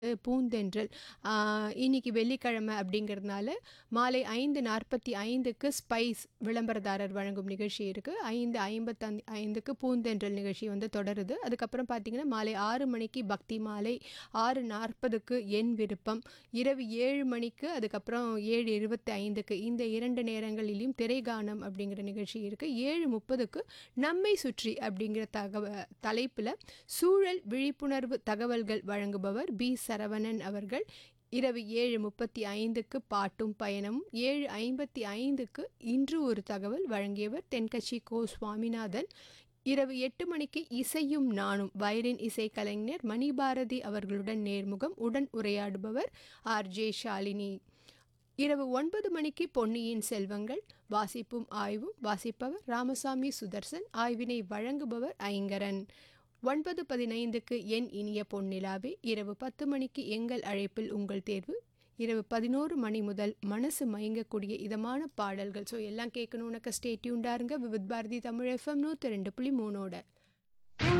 பூந்தென்றல் ஆ, இன்னைக்கு வெள்ளிக்கிழமை அப்படிங்கிறதுனால மாலை ஐந்து நாற்பத்தி ஐந்துக்கு ஸ்பைஸ் விளம்பரதாரர் வழங்கும் நிகழ்ச்சி இருக்குது ஐந்து ஐம்பத்தஞ்சு ஐந்துக்கு பூந்தென்றல் நிகழ்ச்சி வந்து தொடருது அதுக்கப்புறம் பார்த்தீங்கன்னா மாலை ஆறு மணிக்கு பக்தி மாலை ஆறு நாற்பதுக்கு என் விருப்பம் இரவு ஏழு மணிக்கு அதுக்கப்புறம் ஏழு இருபத்தி ஐந்துக்கு இந்த இரண்டு நேரங்களிலும் திரைகானம் அப்படிங்கிற நிகழ்ச்சி இருக்குது ஏழு முப்பதுக்கு நம்மை சுற்றி அப்படிங்கிற தகவ தலைப்பில் சூழல் விழிப்புணர்வு தகவல்கள் வழங்குபவர் பி சரவணன் அவர்கள் இரவு ஏழு முப்பத்தி ஐந்துக்கு பாட்டும் பயணமும் ஏழு ஐம்பத்தி ஐந்துக்கு இன்று ஒரு தகவல் வழங்கியவர் தென்கட்சி கோ சுவாமிநாதன் இரவு எட்டு மணிக்கு இசையும் நானும் வயலின் இசைக்கலைஞர் மணிபாரதி அவர்களுடன் நேர்முகம் உடன் உரையாடுபவர் ஆர் ஜே ஷாலினி இரவு ஒன்பது மணிக்கு பொன்னியின் செல்வங்கள் வாசிப்பும் ஆய்வும் வாசிப்பவர் ராமசாமி சுதர்சன் ஆய்வினை வழங்குபவர் ஐங்கரன் ஒன்பது பதினைந்துக்கு என் இனிய பொன்னிலாவே இரவு பத்து மணிக்கு எங்கள் அழைப்பில் உங்கள் தேர்வு இரவு பதினோரு மணி முதல் மனசு மயங்கக்கூடிய இதமான பாடல்கள் ஸோ எல்லாம் கேட்கணும் உனக்கு ஸ்டே டியூண்டாருங்க விவித் பாரதி தமிழ் எஃப்எம் நூற்றி ரெண்டு புள்ளி மூணோட